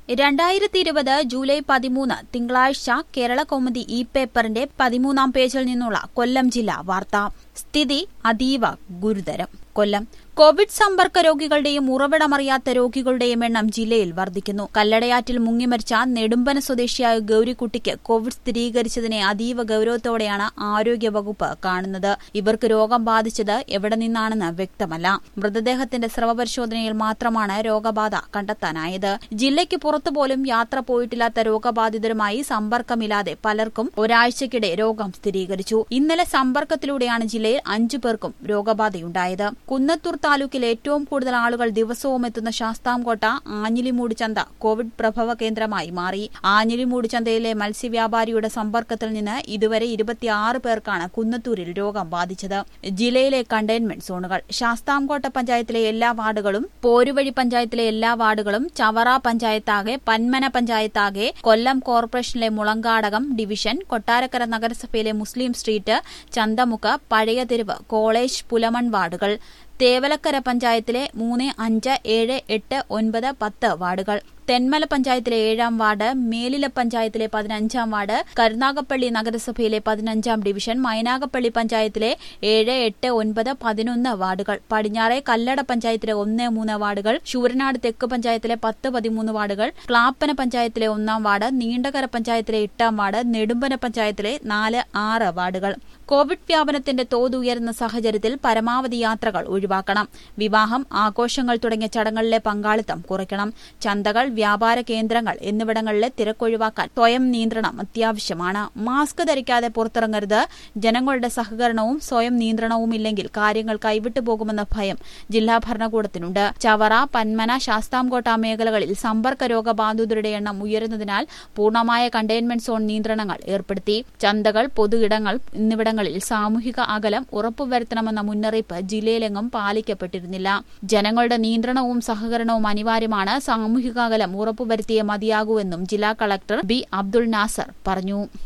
രണ്ടായിരത്തി ഇരുപത് ജൂലൈ പതിമൂന്ന് തിങ്കളാഴ്ച കേരള കൗമുദി ഇ പേപ്പറിന്റെ പതിമൂന്നാം പേജിൽ നിന്നുള്ള കൊല്ലം ജില്ലാ വാർത്ത സ്ഥിതി അതീവ ഗുരുതരം കൊല്ലം കോവിഡ് സമ്പർക്ക രോഗികളുടെയും ഉറവിടമറിയാത്ത രോഗികളുടെയും എണ്ണം ജില്ലയിൽ വർദ്ധിക്കുന്നു കല്ലടയാറ്റിൽ മുങ്ങിമരിച്ച നെടുമ്പന സ്വദേശിയായ ഗൌരിക്കുട്ടിക്ക് കോവിഡ് സ്ഥിരീകരിച്ചതിനെ അതീവ ഗൌരവത്തോടെയാണ് ആരോഗ്യവകുപ്പ് കാണുന്നത് ഇവർക്ക് രോഗം ബാധിച്ചത് എവിടെ നിന്നാണെന്ന് വ്യക്തമല്ല മൃതദേഹത്തിന്റെ സ്രവപരിശോധനയിൽ മാത്രമാണ് രോഗബാധ കണ്ടെത്താനായത് ജില്ലയ്ക്ക് പുറത്തുപോലും യാത്ര പോയിട്ടില്ലാത്ത രോഗബാധിതരുമായി സമ്പർക്കമില്ലാതെ പലർക്കും ഒരാഴ്ചക്കിടെ രോഗം സ്ഥിരീകരിച്ചു ഇന്നലെ സമ്പർക്കത്തിലൂടെയാണ് ജില്ലയിൽ അഞ്ചു പേർക്കും രോഗബാധയുണ്ടായത് കുന്നത്തൂർ താലൂക്കിൽ ഏറ്റവും കൂടുതൽ ആളുകൾ ദിവസവും എത്തുന്ന ശാസ്താംകോട്ട ആഞ്ഞിലിമൂട് ചന്ത കോവിഡ് പ്രഭവ കേന്ദ്രമായി മാറി ആഞ്ഞിലിമൂട് ചന്തയിലെ മത്സ്യവ്യാപാരിയുടെ സമ്പർക്കത്തിൽ നിന്ന് ഇതുവരെ ഇരുപത്തിയാറ് പേർക്കാണ് കുന്നത്തൂരിൽ രോഗം ബാധിച്ചത് ജില്ലയിലെ കണ്ടെയ്ൻമെന്റ് സോണുകൾ ശാസ്താംകോട്ട പഞ്ചായത്തിലെ എല്ലാ വാർഡുകളും പോരുവഴി പഞ്ചായത്തിലെ എല്ലാ വാർഡുകളും ചവറ പഞ്ചായത്താകെ പന്മന പഞ്ചായത്താകെ കൊല്ലം കോർപ്പറേഷനിലെ മുളങ്കാടകം ഡിവിഷൻ കൊട്ടാരക്കര നഗരസഭയിലെ മുസ്ലിം സ്ട്രീറ്റ് ചന്തമുക്ക് പഴയ തെരുവ് കോളേജ് പുലമൺ വാർഡുകൾ തേവലക്കര പഞ്ചായത്തിലെ മൂന്ന് അഞ്ച് ഏഴ് എട്ട് ഒൻപത് പത്ത് വാർഡുകൾ തെന്മല പഞ്ചായത്തിലെ ഏഴാം വാർഡ് മേലില പഞ്ചായത്തിലെ പതിനഞ്ചാം വാർഡ് കരുനാഗപ്പള്ളി നഗരസഭയിലെ പതിനഞ്ചാം ഡിവിഷൻ മൈനാഗപ്പള്ളി പഞ്ചായത്തിലെ ഏഴ് എട്ട് ഒൻപത് പതിനൊന്ന് വാർഡുകൾ പടിഞ്ഞാറെ കല്ലട പഞ്ചായത്തിലെ ഒന്ന് മൂന്ന് വാർഡുകൾ ശൂരനാട് തെക്ക് പഞ്ചായത്തിലെ പത്ത് പതിമൂന്ന് വാർഡുകൾ ക്ലാപ്പന പഞ്ചായത്തിലെ ഒന്നാം വാർഡ് നീണ്ടകര പഞ്ചായത്തിലെ എട്ടാം വാർഡ് നെടുമ്പന പഞ്ചായത്തിലെ നാല് ആറ് വാർഡുകൾ കോവിഡ് വ്യാപനത്തിന്റെ തോത് ഉയരുന്ന സാഹചര്യത്തിൽ പരമാവധി യാത്രകൾ ഒഴിവാക്കണം വിവാഹം ആഘോഷങ്ങൾ തുടങ്ങിയ ചടങ്ങുകളിലെ പങ്കാളിത്തം കുറയ്ക്കണം ചന്തകൾ വ്യാപാര കേന്ദ്രങ്ങൾ എന്നിവിടങ്ങളിലെ തിരക്കൊഴിവാക്കാൻ സ്വയം നിയന്ത്രണം അത്യാവശ്യമാണ് മാസ്ക് ധരിക്കാതെ പുറത്തിറങ്ങരുത് ജനങ്ങളുടെ സഹകരണവും സ്വയം നിയന്ത്രണവും ഇല്ലെങ്കിൽ കാര്യങ്ങൾ കൈവിട്ടു പോകുമെന്ന ഭയം ജില്ലാ ഭരണകൂടത്തിനുണ്ട് ചവറ പന്മന ശാസ്താംകോട്ട മേഖലകളിൽ സമ്പർക്ക രോഗബാധിതരുടെ എണ്ണം ഉയരുന്നതിനാൽ പൂർണ്ണമായ കണ്ടെയ്ൻമെന്റ് സോൺ നിയന്ത്രണങ്ങൾ ഏർപ്പെടുത്തി ചന്തകൾ പൊതു ഇടങ്ങൾ എന്നിവിടങ്ങളിൽ സാമൂഹിക അകലം ഉറപ്പുവരുത്തണമെന്ന മുന്നറിയിപ്പ് ജില്ലയിലെങ്ങും പാലിക്കപ്പെട്ടിരുന്നില്ല ജനങ്ങളുടെ നിയന്ത്രണവും സഹകരണവും അനിവാര്യമാണ് സാമൂഹിക അകലം ഉറപ്പുവരുത്തിയേ മതിയാകൂവെന്നും ജില്ലാ കളക്ടർ ബി അബ്ദുൾ നാസർ പറഞ്ഞു